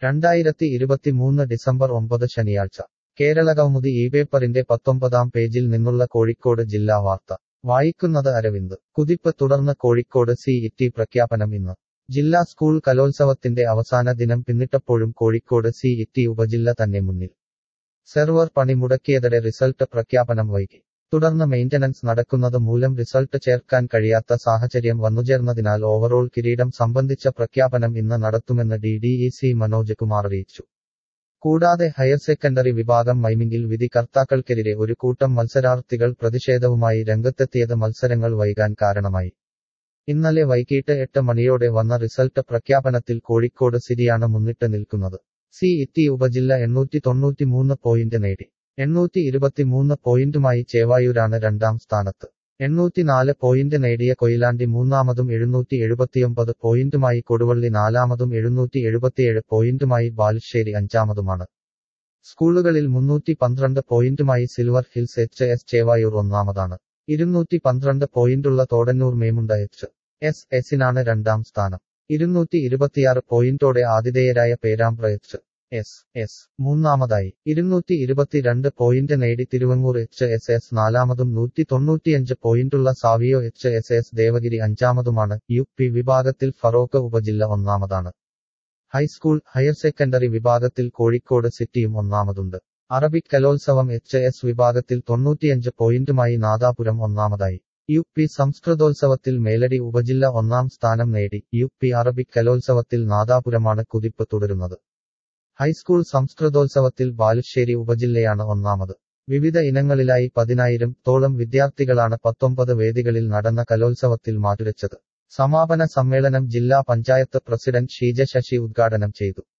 രണ്ടായിരത്തി ഇരുപത്തിമൂന്ന് ഡിസംബർ ഒമ്പത് ശനിയാഴ്ച കേരളകൗമുദി ഈ പേപ്പറിന്റെ പത്തൊമ്പതാം പേജിൽ നിന്നുള്ള കോഴിക്കോട് ജില്ലാ വാർത്ത വായിക്കുന്നത് അരവിന്ദ് കുതിപ്പ് തുടർന്ന് കോഴിക്കോട് സി ഇറ്റി പ്രഖ്യാപനം ഇന്ന് ജില്ലാ സ്കൂൾ കലോത്സവത്തിന്റെ അവസാന ദിനം പിന്നിട്ടപ്പോഴും കോഴിക്കോട് സി ഇറ്റി ഉപജില്ല തന്നെ മുന്നിൽ സെർവർ പണിമുടക്കിയതോടെ റിസൾട്ട് പ്രഖ്യാപനം വൈകി തുടർന്ന് മെയിന്റനൻസ് നടക്കുന്നത് മൂലം റിസൾട്ട് ചേർക്കാൻ കഴിയാത്ത സാഹചര്യം വന്നുചേർന്നതിനാൽ ഓവറോൾ കിരീടം സംബന്ധിച്ച പ്രഖ്യാപനം ഇന്ന് നടത്തുമെന്ന് D D E C Manoj Kumar അറിയിച്ചു കൂടാതെ ഹയർ സെക്കൻഡറി വിഭാഗം മൈമിംഗിൽ വിധി കർത്താക്കൾക്കെതിരെ ഒരു കൂട്ടം മത്സരാർത്ഥികൾ പ്രതിഷേധവുമായി രംഗത്തെത്തിയത് മത്സരങ്ങൾ വൈകാൻ കാരണമായി ഇന്നലെ വൈകിട്ട് എട്ട് മണിയോടെ വന്ന റിസൾട്ട് പ്രഖ്യാപനത്തിൽ കോഴിക്കോട് സിറ്റിയാണ് മുന്നിട്ട് നിൽക്കുന്നത് സി ഇറ്റി ഉപജില്ല എണ്ണൂറ്റി തൊണ്ണൂറ്റിമൂന്ന് പോയിന്റ് നേടി എണ്ണൂറ്റി ഇരുപത്തിമൂന്ന് പോയിന്റുമായി ചേവായൂരാണ് രണ്ടാം സ്ഥാനത്ത് എണ്ണൂറ്റിനാല് പോയിന്റ് നേടിയ കൊയിലാണ്ടി മൂന്നാമതും എഴുന്നൂറ്റി എഴുപത്തിയൊമ്പത് പോയിന്റുമായി കൊടുവള്ളി നാലാമതും എഴുന്നൂറ്റി എഴുപത്തിയേഴ് പോയിന്റുമായി ബാലുശ്ശേരി അഞ്ചാമതുമാണ് സ്കൂളുകളിൽ മുന്നൂറ്റി പന്ത്രണ്ട് പോയിന്റുമായി silver hills H S Chevayur ഒന്നാമതാണ് ഇരുന്നൂറ്റി പന്ത്രണ്ട് പോയിന്റുള്ള തോടന്നൂർ മേമുണ്ട എച്ച് എസ് എസിനാണ് രണ്ടാം സ്ഥാനം ഇരുന്നൂറ്റി ഇരുപത്തിയാറ് പോയിന്റോടെ ആതിഥേയരായ പേരാമ്പ്ര എച്ച് എസ് എസ് മൂന്നാമതായി ഇരുന്നൂറ്റി ഇരുപത്തിരണ്ട് പോയിന്റ് നേടി തിരുവങ്ങൂർ എച്ച് എസ് എസ് നാലാമതും നൂറ്റി തൊണ്ണൂറ്റിയഞ്ച് പോയിന്റുള്ള Savio H S S Devagiri അഞ്ചാമതുമാണ് യു പി വിഭാഗത്തിൽ ഫറോക്ക് ഉപജില്ല ഒന്നാമതാണ് ഹൈസ്കൂൾ ഹയർ സെക്കൻഡറി വിഭാഗത്തിൽ കോഴിക്കോട് സിറ്റിയും ഒന്നാമതുണ്ട് അറബിക് കലോത്സവം എച്ച് എസ് വിഭാഗത്തിൽ തൊണ്ണൂറ്റിയഞ്ച് പോയിന്റുമായി നാദാപുരം ഒന്നാമതായി യു പി സംസ്കൃതോത്സവത്തിൽ മേലടി ഉപജില്ല ഒന്നാം സ്ഥാനം നേടി യു പി അറബിക് കലോത്സവത്തിൽ നാദാപുരമാണ് കുതിപ്പ് തുടരുന്നത് ഹൈസ്കൂൾ സംസ്കൃതോത്സവത്തിൽ ബാലുശ്ശേരി ഉപജില്ലയാണ് ഒന്നാമത് വിവിധ ഇനങ്ങളിലായി പതിനായിരം തോളം വിദ്യാർത്ഥികളാണ് പത്തൊമ്പത് വേദികളിൽ നടന്ന കലോത്സവത്തിൽ മാറ്റുരച്ചത് സമാപന സമ്മേളനം ജില്ലാ പഞ്ചായത്ത് പ്രസിഡന്റ് ഷീജ ശശി ഉദ്ഘാടനം ചെയ്തു